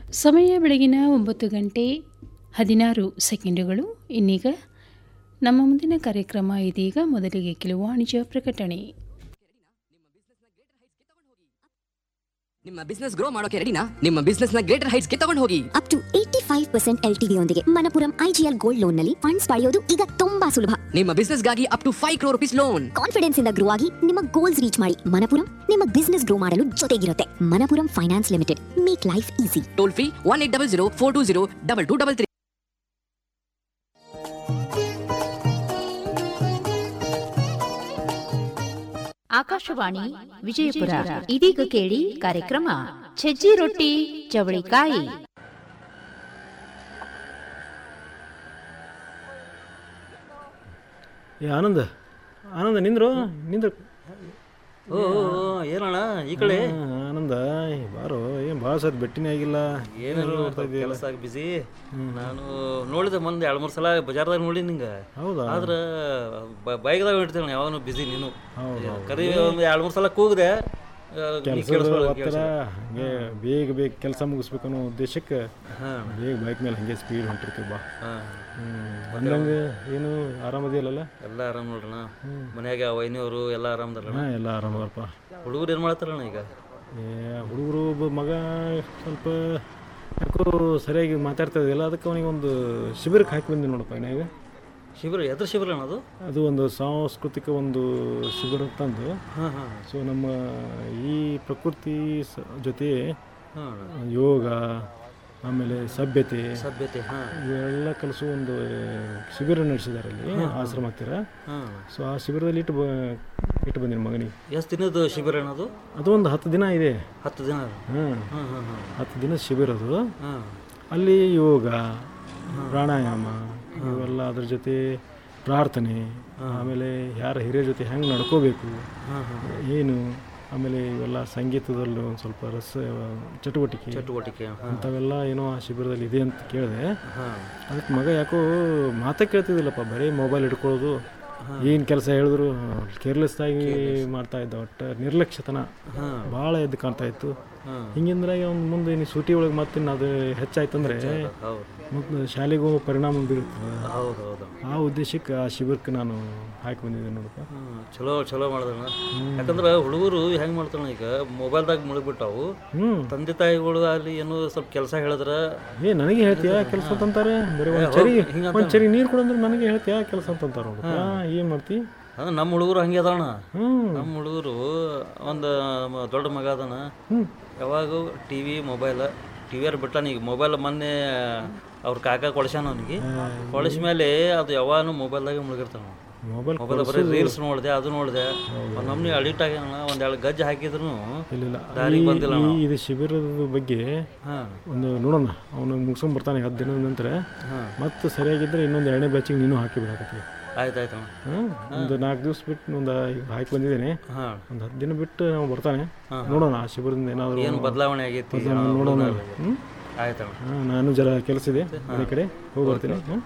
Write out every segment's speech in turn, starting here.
ಸಮಯ ಬೆಳಗಿನ ಒಂಬತ್ತು ಗಂಟೆ ಹದಿನಾರು ಸೆಕೆಂಡುಗಳು ಇನ್ನೀಗ ನಮ್ಮ ಮುಂದಿನ ಕಾರ್ಯಕ್ರಮ ಇದೀಗ ಮೊದಲಿಗೆ ಕೆಲವು ವಾಣಿಜ್ಯ ಪ್ರಕಟಣೆ ನಿಮ್ಮ ಬಿಸ್ನೆಸ್ ಗ್ರೋ ಮಾಡೋಕೆ ರೆಡಿನಾ ನಿಮ್ಮ ಬಿಸ್ನೆಸ್ ನ ಗ್ರೇಟರ್ ಹೈಟ್ಸ್ ಗೆ ತಗೊಂಡು ಹೋಗಿ up to eighty five percent L ಯೊಂದಿಗೆ ಮನಪುರಂ ಐಜಿಎಲ್ ಗೋಲ್ಡ್ ಲೋನ್ ನಲ್ಲಿ ಫಂಡ್ಸ್ ಪಡೆಯೋದು ಈಗ ತುಂಬಾ ಸುಲಭ ನಿಮ್ಮ ಬಿಸ್ನೆಸ್ ಗಾಗಿ up to five crore rupees loan confidence ಇಂದ ಗ್ರೋ ಆಗಿ ನಿಮ್ಮ ಗೋಲ್ಸ್ ರೀಚ್ ಮಾಡಿ ಮನಪುರಂ ನಿಮ್ಮ ಬಿಸ್ನೆಸ್ ಗ್ರೋ ಮಾಡಲು ಜೊತೆಗಿರುತ್ತೆ Manappuram finance limited make life easy toll free one eight double zero four two zero double two double three Akashvani Vijayapura ಇದೀಗ ಕೇಳಿ ಕಾರ್ಯಕ್ರಮ ಸಜ್ಜಿ ರೊಟ್ಟಿ ಚವಳಿಕಾಯಿ ಏ ಆನಂದ ಆನಂದ ನಿಂದ್ರು ನಿಂದ್ರು ಓ ಏನಣ್ಣ ಈ ಕಡೆ ಹಾ, ಆನಂದ ಏ, ಬಾರೋ ಏನು ಭಾಳ ಸರ್ ಭೇಟಿನೇ ಆಗಿಲ್ಲ ಏನಿಲ್ಲ ನೋಡ್ತಾ ಇದೆಯಲ್ಲ ಕೆಲಸ ಬಿಸಿ ನಾನು ನೋಡಿದೆ ಮಂದಿ ಎರಡು ಮೂರು ಸಲ ಬಜಾರ್ದಾಗ ನೋಡಿ ನಿಂಗೆ ಹೌದಾ ಆದ್ರೆ ಬೈಕ್ದಾಗ ಇಡ್ತೇನೆ ಯಾವಾಗ ಬಿಸಿ ನೀನು ಹೌದು, ಕರಿ ಒಂದು ಎರಡು ಮೂರು ಸಲ ಕೂಗಿದೆ ಕೆಲಸದ ಒತ್ತಡ ಹಂಗೆ ಬೇಗ ಬೇಗ ಕೆಲಸ ಮುಗಿಸ್ಬೇಕು ಅನ್ನೋ ಉದ್ದೇಶಕ್ಕೆ ಬೇಗ ಬೈಕ್ ಮೇಲೆ ಹಂಗೆ ಸ್ಪೀಡ್ ಹೊಂಟಿರ್ತೀವಿ ಬಾ ಅಂದಂಗೆ ಏನು ಆರಾಮದಿಯಲ್ಲ ಎಲ್ಲ ಆರಾಮ್ ನೋಡ್ರಣ ಮನ್ಯಾಗ ವೈನಿಯವರು ಎಲ್ಲ ಆರಾಮದಾರಣ ಹಾಂ ಎಲ್ಲ ಆರಾಮದಪ್ಪ ಹುಡುಗರು ಏನು ಮಾಡ್ತಾರಣ್ಣ ಈಗ ಏ ಹುಡುಗರು ಒಬ್ಬ ಮಗ ಸ್ವಲ್ಪ ಯಾಕೋ ಸರಿಯಾಗಿ ಮಾತಾಡ್ತಾ ಇದ್ದಿಲ್ಲ ಅದಕ್ಕೆ ಅವನಿಗೆ ಒಂದು ಶಿಬಿರಕ್ಕೆ ಹಾಕಿ ಬಂದಿ ನೋಡಪ್ಪ ಈಗ ಶಿಬಿರ ಎದ್ರ ಶಿಬಿರ ಅಣ್ಣ ಅದು ಅದು ಒಂದು ಸಾಂಸ್ಕೃತಿಕ ಒಂದು ಶಿಬಿರ ತಂದು ಹಾಂ ಹಾಂ ಸೊ ನಮ್ಮ ಈ ಪ್ರಕೃತಿ ಸ ಜೊತೆ ಹಾಂ ಯೋಗ ಆಮೇಲೆ ಸಭ್ಯತೆ ಸಭ್ಯತೆ ಹಾಂ ಇವೆಲ್ಲ ಕಲಿಸುವ ಒಂದು ಶಿಬಿರ ನಡೆಸಿದ್ದಾರೆ ಅಲ್ಲಿ ಆಶ್ರಮ ಹತ್ತಿರ ಹಾಂ ಸೊ ಆ ಶಿಬಿರದಲ್ಲಿ ಇಟ್ಟು ಬ ಇಟ್ಟು ಬಂದಿನ ಮಗನಿಗೆ ಎಷ್ಟು ದಿನದ ಶಿಬಿರ ಅಣ್ಣ ಅದು ಅದು ಒಂದು ಹತ್ತು ದಿನ ಇದೆ ಹತ್ತು ದಿನ ಹಾಂ ಹಾಂ ಹಾಂ ಹಾಂ ಹತ್ತು ದಿನ ಶಿಬಿರ ಅದು ಹಾಂ ಅಲ್ಲಿ ಯೋಗ ಪ್ರಾಣಾಯಾಮ ಇವೆಲ್ಲ ಅದ್ರ ಜೊತೆ ಪ್ರಾರ್ಥನೆ ಆಮೇಲೆ ಯಾರ ಹಿರಿಯರ ಜೊತೆ ಹೆಂಗೆ ನಡ್ಕೋಬೇಕು ಹಾಂ ಹಾಂ ಏನು ಆಮೇಲೆ ಇವೆಲ್ಲ ಸಂಗೀತದಲ್ಲಿ ಒಂದು ಸ್ವಲ್ಪ ರಸ ಚಟುವಟಿಕೆ ಚಟುವಟಿಕೆ ಹಾಂ ಅಂಥವೆಲ್ಲ ಏನೋ ಆ ಶಿಬಿರದಲ್ಲಿ ಇದೆ ಅಂತ ಕೇಳಿದೆ ಹಾಂ ಅದಕ್ಕೆ ಮಗ ಯಾಕೋ ಮಾತೇ ಕೇಳ್ತಿದ್ದಿಲ್ಲಪ್ಪ ಬರೀ ಮೊಬೈಲ್ ಹಿಡ್ಕೊಳ್ಳೋದು ಏನು ಕೆಲಸ ಹೇಳಿದ್ರು ಕೇರ್ಲೆಸ್ ಆಗಿ ಮಾಡ್ತಾ ಇದ್ದ ಒಟ್ಟು ನಿರ್ಲಕ್ಷ್ಯತನ ಭಾಳ ಎದ್ದು ಕಾಣ್ತಾ ಇತ್ತು ಹಾಂ ಹಿಂಗಿಂದ್ರಾಗ ಅವ್ನು ಮುಂದೆ ಇನ್ನು ಸೂಟಿ ಒಳಗೆ ಮತ್ತೆ ಅದು ಹೆಚ್ಚಾಯ್ತಂದ್ರೆ ಹೌದು ಮತ್ತು ಶಾಲೆಗೂ ಪರಿಣಾಮ ಬೀರುತ್ತದೆ ಹೌದು ಹೌದು ಆ ಉದ್ದೇಶಕ್ಕೆ ಆ ಶಿಬಿರಕ್ಕೆ ನಾನು ಹಾಕಿ ಬಂದಿದ್ದೆ ನೋಡಪ್ಪ ಹ್ಮ್, ಚಲೋ ಚಲೋ ಮಾಡಿದ್ರಣ ಯಾಕಂದ್ರೆ ಹುಡುಗರು ಹೆಂಗೆ ಮಾಡ್ತಾರ ಈಗ ಮೊಬೈಲ್ದಾಗ ಮುಳುಗ್ಬಿಟ್ಟಾವು ಹ್ಞೂ ತಂದೆ ತಾಯಿಗಳು ಅಲ್ಲಿ ಏನೋ ಸ್ವಲ್ಪ ಕೆಲಸ ಹೇಳಿದ್ರ ಏ ನನಗೆ ಹೇಳ್ತೀಯಾ ಕೆಲಸ ಅಂತಂತಾರೆ ಬರೀ ಒಂದು ಚರಿ ಒಂದು ಚರಿ ನೀರು ಕೊಡಂದ್ರೆ ನನಗೆ ಹೇಳ್ತೀಯಾ ಕೆಲಸ ಅಂತಂತಾರೆ ನೋಡಪ್ಪ ಏನು ಮಾಡ್ತಿ ಅಂದ್ರೆ ನಮ್ಮ ಹುಡುಗರು ಹಂಗೆ ಅದಾವಣ ಹ್ಞೂ ನಮ್ಮ ಹುಡುಗರು ಒಂದು ನಮ್ಮ ದೊಡ್ಡ ಮಗ ಅದಾನ ಯಾವಾಗೂ ಟಿ ವಿ ಮೊಬೈಲ್ ಟಿ ವಿಯರ್ ಬಿಟ್ಟಾನ ಈಗ ಮೊಬೈಲ್ ಮೊನ್ನೆ ಅವ್ರ ಕಾಕ ಕೊಡ್ಸ್ಯಾನ ಅವನಿಗೆ ಕೊಡಿಸ ಮೇಲೆ ಅದು ಯಾವಾಗಲೂ ಮೊಬೈಲ್ದಾಗೆ ಮುಳುಗಿರ್ತಾನ ಮೊಬೈಲ್ ಮೊಬೈಲ್ ಬರೀ ರೀಲ್ಸ್ ನೋಡಿದೆ ಅದು ನೋಡಿದೆ ಒಂದು ನಮ್ನಿ ಅಡಿಕ್ಟ್ ಆಗ್ಯಾನ ಒಂದು ಎರಡು ಗಜ್ಜೆ ಹಾಕಿದ್ರು ಇಲ್ಲಿಲ್ಲ ದಾರಿಗೆ ಬಂದಿಲ್ಲ ಈ- ಇದು ಶಿಬಿರದ ಬಗ್ಗೆ ಹಾಂ ಒಂದು ನೋಡೋಣ ಅವನು ಮುಗಿಸ್ಕೊಂಡ್ ಬರ್ತಾನೆ ಹತ್ತು ದಿನದ ನಂತರ ಮತ್ತೆ ಸರಿಯಾಗಿದ್ದರೆ ಇನ್ನೊಂದು ಎರಡನೇ ಬ್ಯಾಚಿಗೆ ನೀನು ಹಾಕಿ ಬಿಡಾಕತ್ತಿ ಆಯ್ತು ಆಯ್ತು ಹಾಂ ಒಂದು ನಾಲ್ಕು ದಿವಸ ಬಿಟ್ಟು ಒಂದು ಈಗ ಹಾಕಿ ಬಂದಿದ್ದೇನೆ ಹಾಂ ಒಂದು ಹತ್ತು ದಿನ ಬಿಟ್ಟು ನಾವು ಬರ್ತಾನೆ ನೋಡೋಣ ಆ ಶಿಬಿರದಿಂದ ಏನಾದರೂ ಏನು ಬದಲಾವಣೆ ಆಗೈತಿ ನೋಡೋಣ ಹ್ಞೂ ಆಯ್ತಣ್ಣ ಹಾಂ ನಾನು ಜರ ಕೆಲಸ ಇದೆ ಅದೇ ಕಡೆ ಹೋಗಿ ಬರ್ತೀನಿ ಹಾಂ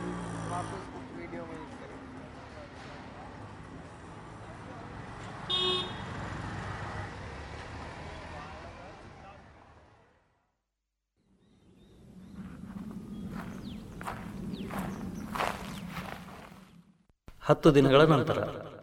ಹತ್ತು ದಿನಗಳ ನಂತರ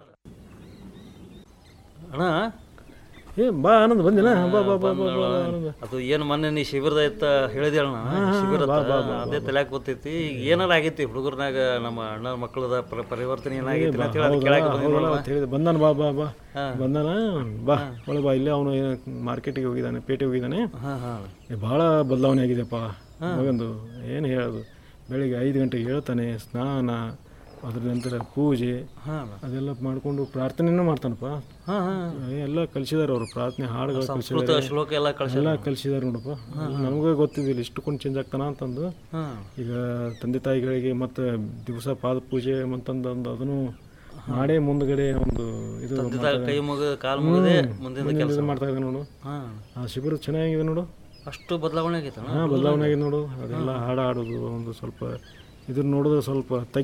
ಅಣ್ಣ ಏ ಬಾ ಆನಂದ್ ಬಂದಿನ ಬಾ ಬಾ ಬಾ ಬಾ ಬಾ ಆನಂದ ಅದು ಏನು ಮೊನ್ನೆ ನೀ ಶಿಬಿರದ ಇತ್ತ ಹೇಳಿದೆ ಅಣ್ಣ ಶಿಬಿರ ಅದೇ ತಲ್ಯಾಕ ಗೊತ್ತೈತಿ ಈಗ ಏನಾರ ಆಗೈತಿ ಹುಡುಗರ್ನಾಗ ನಮ್ಮ ಅಣ್ಣ ಮಕ್ಕಳದ ಪ್ರ- ಪರಿವರ್ತನೆ ಏನಾಗೈತಿ ಅಂತ ಹೇಳಿ ಅದು ಕೇಳಾಕ ಬಂದಿದ್ವಿ ಹೌದಲ್ಲ ಅಂತ ಹೇಳಿದೆ ಬಂದಾನ ಬಾ ಬಾ ಬಾ ಬಂದಾನ ಬಾ ಒಳಗೆ ಬಾ ಇಲ್ಲೇ ಅವನು ಮಾರ್ಕೆಟಿಗೆ ಹೋಗಿದ್ದಾನೆ ಪೇಟೆ ಹೋಗಿದ್ದಾನೆ ಹಾಂ ಹಾಂ ಏ, ಭಾಳ ಬದಲಾವಣೆ ಆಗಿದೆಪ್ಪ ಮಗಂದು ಏನು ಹೇಳೋದು ಬೆಳಿಗ್ಗೆ ಐದು ಗಂಟೆಗೆ ಹೇಳ್ತಾನೆ ಸ್ನಾನ ಅದ್ರ ನಂತರ ಪೂಜೆ ಹಾಂ ಅದೆಲ್ಲ ಮಾಡಿಕೊಂಡು ಪ್ರಾರ್ಥನೆನೂ ಮಾಡ್ತಾನಪ್ಪ ಹಾಂ ಹಾಂ ಏ, ಎಲ್ಲ ಕಲಿಸಿದಾರೆ ಅವರು ಪ್ರಾರ್ಥನೆ ಹಾಡುಗಳು ಸಂಸ್ಕೃತ ಕಲಿಸಿದ್ದಾರೆ ಶ್ಲೋಕ ಎಲ್ಲ ಕಳ್ಸ ಎಲ್ಲ ಕಲಿಸಿದಾರೆ ನೋಡಪ್ಪ ನಮಗೂ ಗೊತ್ತಿದ್ದಿಲ್ಲ ಇಷ್ಟುಕೊಂಡು ಚೇಂಜ್ ಆಗ್ತಾನ ಅಂತಂದು ಹಾಂ ಈಗ ತಂದೆ ತಾಯಿಗಳಿಗೆ ಮತ್ತು ದಿವಸ ಪಾದ ಪೂಜೆ ಅಂತಂದು ಒಂದು ಅದನ್ನು ಮಾಡೇ ಮುಂದ್ಗಡೆ ಒಂದು ಇದು ಕೈ ಮುಗ ಕಾಲು ಮುಗದೆ ಮುಂದಿನ ಮುಂದಿನ ಕೆಲಸ ಇದು ಮಾಡ್ತಾ ಇದೆ ನೋಡು ಹಾಂ ಆ ಶಿಬಿರ ಚೆನ್ನಾಗಿದೆ ನೋಡು ಅಷ್ಟು ಬದಲಾವಣೆ ಆಗೈತಣ್ಣ ಹಾಂ ಬದಲಾವಣೆ ಆಗಿದೆ ನೋಡು ಅದೆಲ್ಲ ಹಾಡು ಆಡೋದು ಒಂದು ಸ್ವಲ್ಪ ಇದನ್ನ ನೋಡಿದ್ರೆ ಸ್ವಲ್ಪ ತಗ್ಗಿ